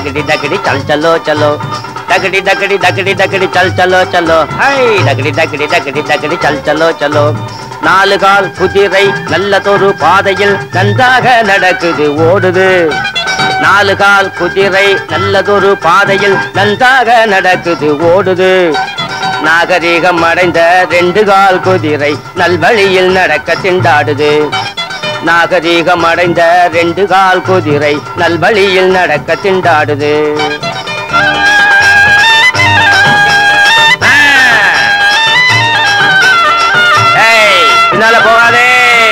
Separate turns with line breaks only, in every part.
डगड़ी डगड़ी चल चलो चलो डगड़ी डगड़ी डगड़ी डगड़ी चल चलो चलो ஹை டகடி டகடி டகடி டகடி சல் சலோ சலோ நாலு கால் குதிரை நல்லதொரு பாதையில் நன்றாக நடக்குது ஓடுது நாலு கால் குதிரை நல்லதொரு பாதையில் நன்றாக நடக்குது ஓடுது நாகரீகம் அடைந்த ரெண்டு கால் குதிரை நல்வழியில் நடக்க திண்டாடுது நாகரீகம் அடைந்த ரெண்டு கால் குதிரை நல்வழியில் நடக்க திண்டாடுது ஆ. ஏய், பின்னால போகாதே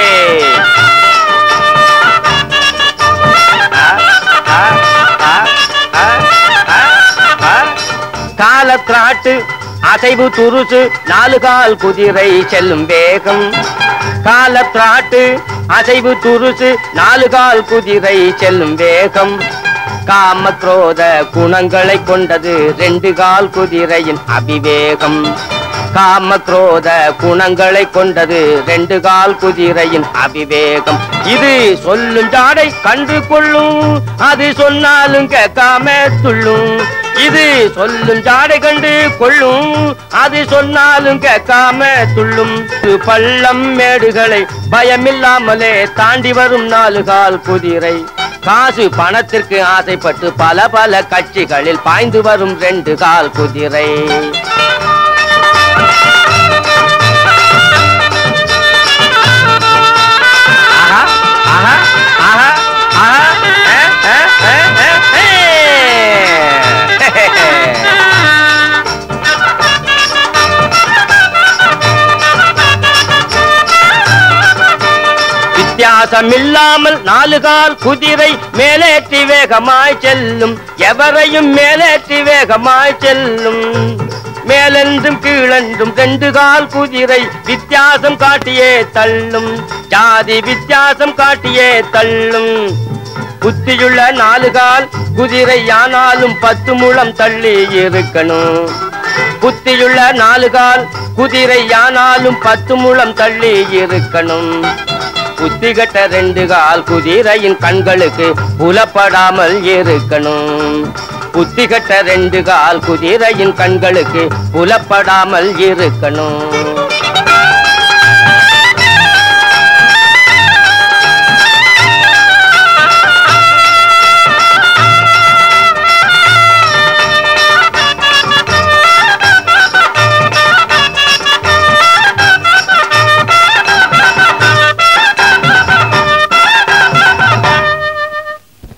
ஆ, ஆ, ஆ, ஆ, ஆ, ஆ. காலத்திராட்டு அசைவு துருசு நாலு கால் குதிரை செல்லும் வேகம் காலத்திராட்டு அசைவு துருசு நாலு கால் குதிரை செல்லும் வேகம் காம குரோத குணங்களை கொண்டது ரெண்டு கால் குதிரையின் அபிவேகம் காம குரோத குணங்களை கொண்டது ரெண்டு கால் குதிரையின் அபிவேகம் இது சொல்லும் ஜாடை கண்டு கொள்ளும் அது சொன்னாலும் கேட்காம துள்ளும் இது சொல்லும் ஜாடை கண்டு கொள்ளும் அது சொன்னாலும் கேட்காம துள்ளும் இது பள்ளம் மேடுகளை பயமில்லாமலே தாண்டி வரும் நாலு கால் குதிரை காசு பணத்திற்கு ஆசைப்பட்டு பல பல கட்சிகளில் பாய்ந்து வரும் ரெண்டு கால் குதிரை ஆஹா, ஆஹா, ஆஹா, ஆஹா, ஏ, ஏ, ஏ, ஏ, ஏ. வித்தியாசமில்லாமல் நாலு கால் குதிரை மேலேற்றி வேகமாய் செல்லும் எவரையும் மேலேற்றி வேகமாய் செல்லும் மேலென்றும் கீழென்றும் ரெண்டு கால் குதிரை வித்தியாசம் காட்டியே தள்ளும் ஜாதி வித்தியாசம் காட்டியே தள்ளும் புத்தியுள்ள நாலு கால் குதிரை ஆனாலும் பத்து முழம் தள்ளி இருக்கணும் புத்தியுள்ள நாலு கால் குதிரை ஆனாலும் பத்து முழம் தள்ளி இருக்கணும் புத்தி கட்ட ரெண்டு கால் குதிரையின் கண்களுக்கு புலப்படாமல் இருக்கணும் புத்தி கட்ட ரெண்டு கால் குதிரையின் கண்களுக்கு புலப்படாமல் இருக்கணும்